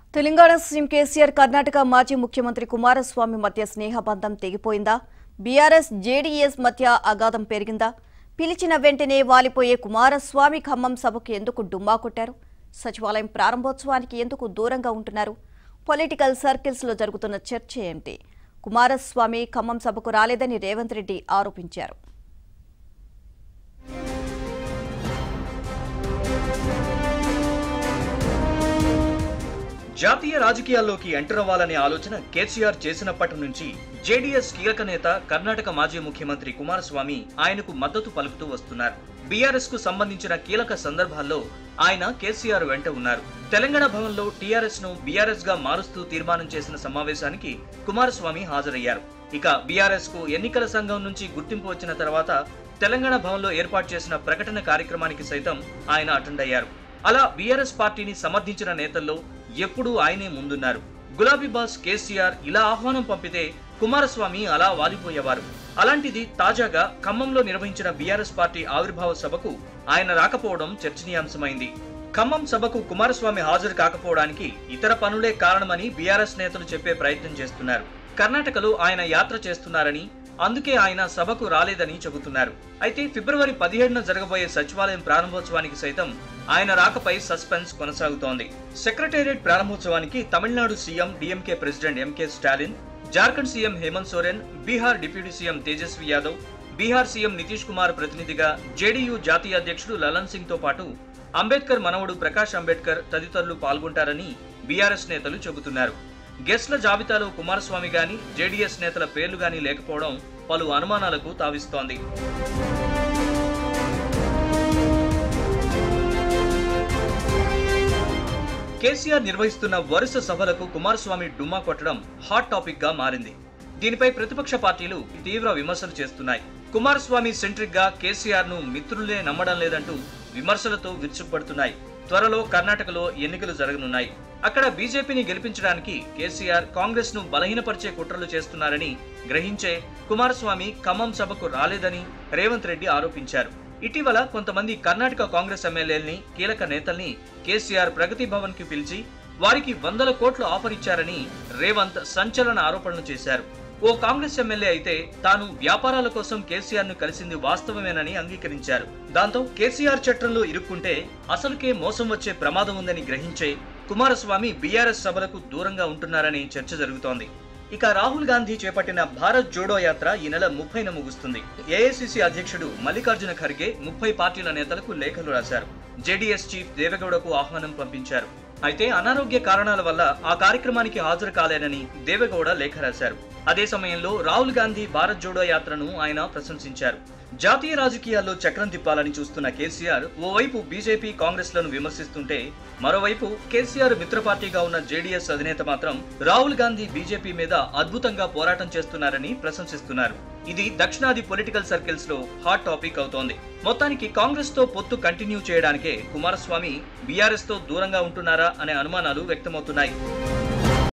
Telangana CM KCR Karnataka మాజీ ముఖ్యమంత్రి కుమారస్వామి మధ్య స్నేహబంధం తెగిపోయిందా బీఆర్ఎస్ జేడీఎస్ మధ్య అగాధం పెరిగిందా పిలిచిన వెంటనే వాలిపోయే కుమారస్వామి ఖమ్మం సభకు ఎందుకు డుమ్మా కొట్టారు సచివాలయం ప్రారంభోత్సవానికి ఎందుకు దూరంగా ఉంటున్నారు పొలిటికల్ సర్కిల్స్ లో జరుగుతున్న చర్చ ఏంటి కుమారస్వామి ఖమ్మం సభకు రాలేదని రేవంత్ రెడ్డి ఆరోపించారు జాతీయ రాజకీయాల్లోకి ఎంటర్ అవ్వాలనే ఆలోచన కేసీఆర్ చేసినప్పటి నుంచి జేడీఎస్ కీలక నేత కర్ణాటక మాజీ ముఖ్యమంత్రి కుమారస్వామి ఆయనకు మద్దతు పలుకుతూ వస్తున్నారు బీఆర్ఎస్ కు సంబంధించిన కీలక సందర్భాల్లో ఆయన కేసీఆర్ వెంట ఉన్నారు తెలంగాణ భవన్లో టీఆర్ఎస్ ను బీఆర్ఎస్ గా మారుస్తూ తీర్మానం చేసిన సమావేశానికి కుమారస్వామి హాజరయ్యారు ఇక బీఆర్ఎస్ కు ఎన్నికల సంఘం నుంచి గుర్తింపు వచ్చిన తర్వాత తెలంగాణ భవన్లో ఏర్పాటు చేసిన ప్రకటన కార్యక్రమానికి సైతం ఆయన అటెండ్ అయ్యారు అలా బీఆర్ఎస్ పార్టీని సమర్థించిన నేతల్లో ఎప్పుడూ ఆయనే ముందున్నారు గులాబీ బాస్ కేసీఆర్ ఇలా ఆహ్వానం పంపితే కుమారస్వామి అలా వాలిపోయేవారు అలాంటిది తాజాగా ఖమ్మంలో నిర్వహించిన బీఆర్ఎస్ పార్టీ ఆవిర్భావ సభకు ఆయన రాకపోవడం చర్చనీయాంశమైంది ఖమ్మం సభకు కుమారస్వామి హాజరు కాకపోవడానికి ఇతర పనులే కారణమని బీఆర్ఎస్ నేతలు చెప్పే ప్రయత్నం చేస్తున్నారు కర్ణాటకలో ఆయన యాత్ర చేస్తున్నారని అందుకే ఆయన సభకు రాలేదని చెబుతున్నారు అయితే ఫిబ్రవరి పదిహేడున జరగబోయే సచివాలయం ప్రారంభోత్సవానికి సైతం ఆయన రాకపై సస్పెన్స్ కొనసాగుతోంది సెక్రటేరియట్ ప్రారంభోత్సవానికి Tamil Nadu CM DMK president MK Stalin Jharkhand CM Hemant Soren Bihar deputy CM Tejashwi Yadav Bihar CM Nitish Kumar ప్రతినిధిగా జేడీయూ జాతీయ అధ్యక్షుడు లలన్ సింగ్ తో పాటు అంబేద్కర్ మనవడు ప్రకాష్ అంబేద్కర్ తదితరులు పాల్గొంటారని బీఆర్ఎస్ నేతలు చెబుతున్నారు గెస్ట్ల జాబితాలో కుమారస్వామి గాని జేడీఎస్ నేతల పేర్లు గాని లేకపోవడం పలు అనుమానాలకు తావిస్తోంది కేసీఆర్ నిర్వహిస్తున్న వరుస సభలకు కుమారస్వామి డుమ్మా కొట్టడం హాట్ టాపిక్ గా మారింది దీనిపై ప్రతిపక్ష పార్టీలు తీవ్ర విమర్శలు చేస్తున్నాయి కుమారస్వామి సెంట్రిక్ గా కేసీఆర్ ను మిత్రులే నమ్మడం లేదంటూ విమర్శలతో విరుచుకుపడుతున్నాయి త్వరలో కర్ణాటకలో ఎన్నికలు జరగనున్నాయి అక్కడ బీజేపీని గెలిపించడానికి కేసీఆర్ కాంగ్రెస్ ను బలహీనపరిచే కుట్రలు చేస్తున్నారని గ్రహించే కుమారస్వామి ఖమ్మం సభకు రాలేదని రేవంత్ రెడ్డి ఆరోపించారు ఇటీవల కొంతమంది కర్ణాటక కాంగ్రెస్ ఎమ్మెల్యేల్ని కీలక నేతల్ని కేసీఆర్ ప్రగతి భవన్ కి పిలిచి వారికి వందల కోట్లు ఆఫర్ ఇచ్చారని రేవంత్ సంచలన ఆరోపణలు చేశారు ఓ కాంగ్రెస్ ఎమ్మెల్యే అయితే తాను వ్యాపారాల కోసం కేసీఆర్ ను కలిసింది వాస్తవమేనని అంగీకరించారు దాంతో కేసీఆర్ చట్టంలో ఇరుక్కుంటే అసలుకే మోసం వచ్చే ప్రమాదం ఉందని గ్రహించే కుమారస్వామి బీఆర్ఎస్ సభలకు దూరంగా ఉంటున్నారని చర్చ జరుగుతోంది ఇక రాహుల్ గాంధీ చేపట్టిన భారత్ జోడో యాత్ర ఈ నెల ముప్పైన ముగుస్తుంది ఏఐసిసి అధ్యక్షుడు మల్లికార్జున ఖర్గే ముప్పై పార్టీల నేతలకు లేఖలు రాశారు జేడీఎస్ చీఫ్ దేవగౌడకు ఆహ్వానం పంపించారు అయితే అనారోగ్య కారణాల వల్ల ఆ కార్యక్రమానికి హాజరు కాలేనని దేవగౌడ లేఖ రాశారు అదే సమయంలో రాహుల్ గాంధీ భారత్ జోడో యాత్రను ఆయన ప్రశంసించారు జాతీయ రాజకీయాల్లో చక్రం తిప్పాలని చూస్తున్న కేసీఆర్ ఓవైపు బీజేపీ కాంగ్రెస్ లను విమర్శిస్తుంటే మరోవైపు కేసీఆర్ మిత్ర పార్టీగా ఉన్న జేడీఎస్ అధినేత మాత్రం రాహుల్ గాంధీ బీజేపీ మీద అద్భుతంగా పోరాటం చేస్తున్నారని ప్రశంసిస్తున్నారు ఇది దక్షిణాది పొలిటికల్ సర్కిల్స్ లో హాట్ టాపిక్ అవుతోంది మొత్తానికి కాంగ్రెస్ తో పొత్తు కంటిన్యూ చేయడానికే కుమారస్వామి బీఆర్ఎస్ తో దూరంగా ఉంటున్నారా అనే అనుమానాలు వ్యక్తమవుతున్నాయి